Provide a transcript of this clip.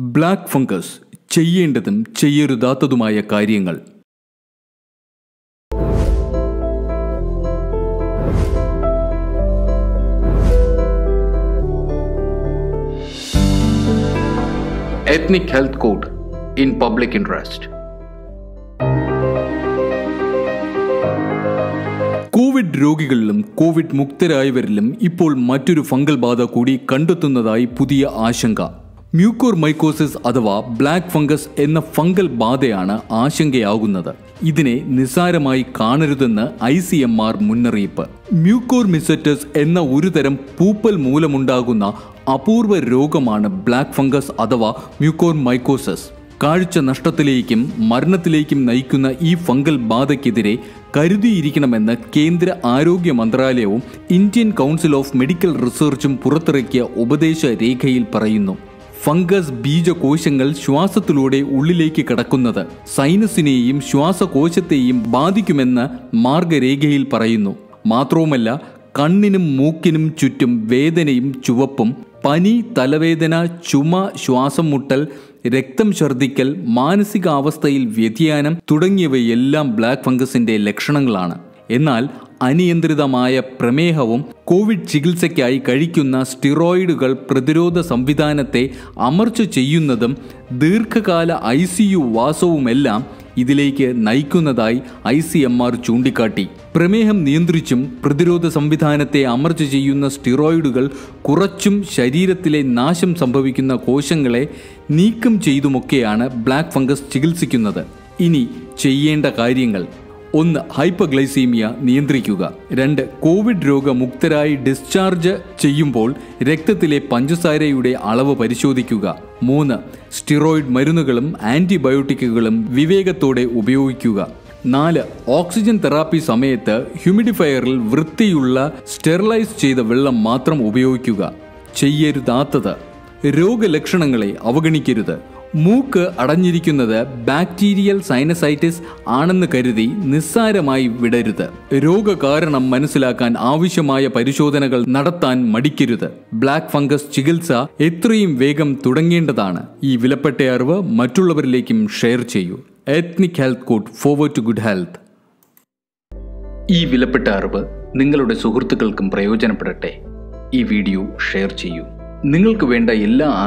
black fungus ചെയ്യേണ്ടതും ചെയ്യരുതാത്തതുമായ കാര്യങ്ങൾ ethnic health code in public interest covid രോഗികളിലും കോവിഡ് മുക്തരായവരിലും ഇപ്പോൾ മറ്റൊരു ഫംഗൽ ബാധ കൂടി കണ്ടെത്തുന്നതായി പുതിയ ആശങ്ക മ്യൂക്കോർ മൈക്കോസിസ് അഥവാ ബ്ലാക്ക് ഫംഗസ് എന്ന ഫംഗൽ ബാധയാണ് ആശങ്കയാകുന്നത് ഇതിനെ നിസ്സാരമായി കാണരുതെന്ന് ഐ സി എം ആർ മുന്നറിയിപ്പ് മ്യൂക്കോർ മിസറ്റസ് എന്ന ഒരുതരം പൂപ്പൽ മൂലമുണ്ടാകുന്ന അപൂർവ രോഗമാണ് ബ്ലാക്ക് ഫംഗസ് അഥവാ മ്യൂക്കോർ മൈക്കോസിസ് കാഴ്ച നഷ്ടത്തിലേക്കും മരണത്തിലേക്കും നയിക്കുന്ന ഈ ഫംഗൽ ബാധയ്ക്കെതിരെ കരുതിയിരിക്കണമെന്ന് കേന്ദ്ര ആരോഗ്യ മന്ത്രാലയവും ഇന്ത്യൻ കൗൺസിൽ ഓഫ് മെഡിക്കൽ റിസർച്ചും പുറത്തിറക്കിയ ഉപദേശ രേഖയിൽ പറയുന്നു ഫംഗസ് ബീജകോശങ്ങൾ ശ്വാസത്തിലൂടെ ഉള്ളിലേക്ക് കടക്കുന്നത് സൈനസിനെയും ശ്വാസകോശത്തെയും ബാധിക്കുമെന്ന് മാർഗരേഖയിൽ പറയുന്നു മാത്രവുമല്ല കണ്ണിനും മൂക്കിനും ചുറ്റും വേദനയും ചുവപ്പും പനി തലവേദന ചുമ ശ്വാസം മുട്ടൽ രക്തം ഛർദ്ദിക്കൽ മാനസികാവസ്ഥയിൽ വ്യതിയാനം തുടങ്ങിയവയെല്ലാം ബ്ലാക്ക് ഫംഗസിന്റെ ലക്ഷണങ്ങളാണ് എന്നാൽ അനിയന്ത്രിതമായ പ്രമേഹവും കോവിഡ് ചികിത്സയ്ക്കായി കഴിക്കുന്ന സ്റ്റിറോയിഡുകൾ പ്രതിരോധ സംവിധാനത്തെ അമർച്ച ചെയ്യുന്നതും ദീർഘകാല ഐ സി യു വാസവുമെല്ലാം ഇതിലേക്ക് നയിക്കുന്നതായി ഐ സി എം ആർ ചൂണ്ടിക്കാട്ടി പ്രമേഹം നിയന്ത്രിച്ചും പ്രതിരോധ സംവിധാനത്തെ അമർച്ച ചെയ്യുന്ന സ്റ്റിറോയിഡുകൾ കുറച്ചും ശരീരത്തിലെ നാശം സംഭവിക്കുന്ന കോശങ്ങളെ നീക്കം ചെയ്തുമൊക്കെയാണ് ബ്ലാക്ക് ഫംഗസ് ചികിത്സിക്കുന്നത് ഇനി ചെയ്യേണ്ട കാര്യങ്ങൾ ഒന്ന് ഹൈപ്പഗ്ലൈസീമിയ നിയന്ത്രിക്കുക രണ്ട് കോവിഡ് രോഗമുക്തരായി ഡിസ്ചാർജ് ചെയ്യുമ്പോൾ രക്തത്തിലെ പഞ്ചസാരയുടെ അളവ് പരിശോധിക്കുക മൂന്ന് സ്റ്റിറോയിഡ് മരുന്നുകളും ആന്റിബയോട്ടിക്കുകളും വിവേകത്തോടെ ഉപയോഗിക്കുക നാല് ഓക്സിജൻ തെറാപ്പി സമയത്ത് ഹ്യൂമിഡിഫയറിൽ വൃത്തിയുള്ള സ്റ്റെറിലൈസ് ചെയ്ത വെള്ളം മാത്രം ഉപയോഗിക്കുക ചെയ്യരുതാത്തത് രോഗലക്ഷണങ്ങളെ അവഗണിക്കരുത് മൂക്ക് അടഞ്ഞിരിക്കുന്നത് ബാക്ടീരിയൽ സൈനസൈറ്റിസ് ആണെന്ന് കരുതി നിസ്സാരമായി വിടരുത് രോഗകാരണം മനസ്സിലാക്കാൻ ആവശ്യമായ പരിശോധനകൾ നടത്താൻ മടിക്കരുത് ബ്ലാക്ക് ഫംഗസ് ചികിത്സ എത്രയും വേഗം തുടങ്ങേണ്ടതാണ് ഈ വിലപ്പെട്ട അറിവ് മറ്റുള്ളവരിലേക്കും ഷെയർ ചെയ്യൂ ethnic health code forward to good health ഈ വിലപ്പെട്ട അറിവ് നിങ്ങളുടെ സുഹൃത്തുക്കൾക്കും പ്രയോജനപ്പെടട്ടെ ഈ വീഡിയോ ഷെയർ ചെയ്യൂ നിങ്ങൾക്ക് വേണ്ട എല്ലാ